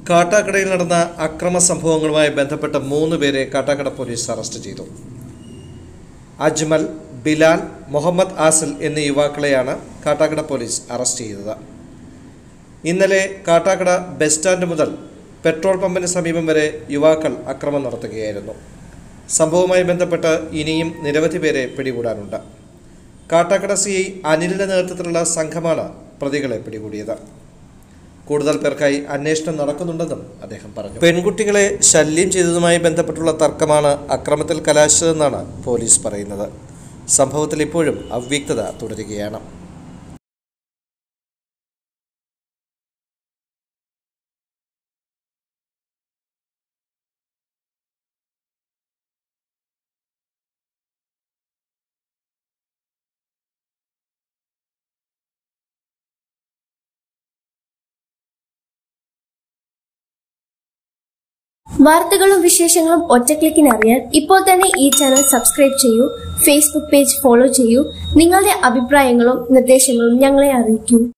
കാട്ടാക്കടയിൽ നടന്ന അക്രമ സംഭവങ്ങളുമായി ബന്ധപ്പെട്ട മൂന്ന് പേരെ കാട്ടാക്കട പോലീസ് അറസ്റ്റ് ചെയ്തു അജ്മൽ ബിലാൽ മുഹമ്മദ് ആസിൽ എന്നീ യുവാക്കളെയാണ് കാട്ടാക്കട പോലീസ് അറസ്റ്റ് ചെയ്തത് ഇന്നലെ കാട്ടാക്കട ബസ് സ്റ്റാൻഡ് മുതൽ പെട്രോൾ പമ്പിന് സമീപം വരെ യുവാക്കൾ അക്രമം നടത്തുകയായിരുന്നു സംഭവവുമായി ബന്ധപ്പെട്ട് ഇനിയും നിരവധി പേരെ പിടികൂടാനുണ്ട് കാട്ടാക്കട സി ഐ അനിലിന്റെ നേതൃത്വത്തിലുള്ള സംഘമാണ് പ്രതികളെ പിടികൂടിയത് കൂടുതൽ പേർക്കായി അന്വേഷണം നടക്കുന്നുണ്ടെന്നും അദ്ദേഹം പറഞ്ഞു പെൺകുട്ടികളെ ശല്യം ചെയ്തതുമായി ബന്ധപ്പെട്ടുള്ള തർക്കമാണ് അക്രമത്തിൽ കലാശിച്ചതെന്നാണ് പോലീസ് പറയുന്നത് സംഭവത്തിൽ ഇപ്പോഴും അവ്യക്തത തുടരുകയാണ് വാർത്തകളും വിശേഷങ്ങളും ഒറ്റക്ലിക്കിന് അറിയാൻ ഇപ്പോൾ തന്നെ ഈ ചാനൽ സബ്സ്ക്രൈബ് ചെയ്യൂ ഫേസ്ബുക്ക് പേജ് ഫോളോ ചെയ്യൂ നിങ്ങളുടെ അഭിപ്രായങ്ങളും നിർദ്ദേശങ്ങളും ഞങ്ങളെ അറിയിക്കൂ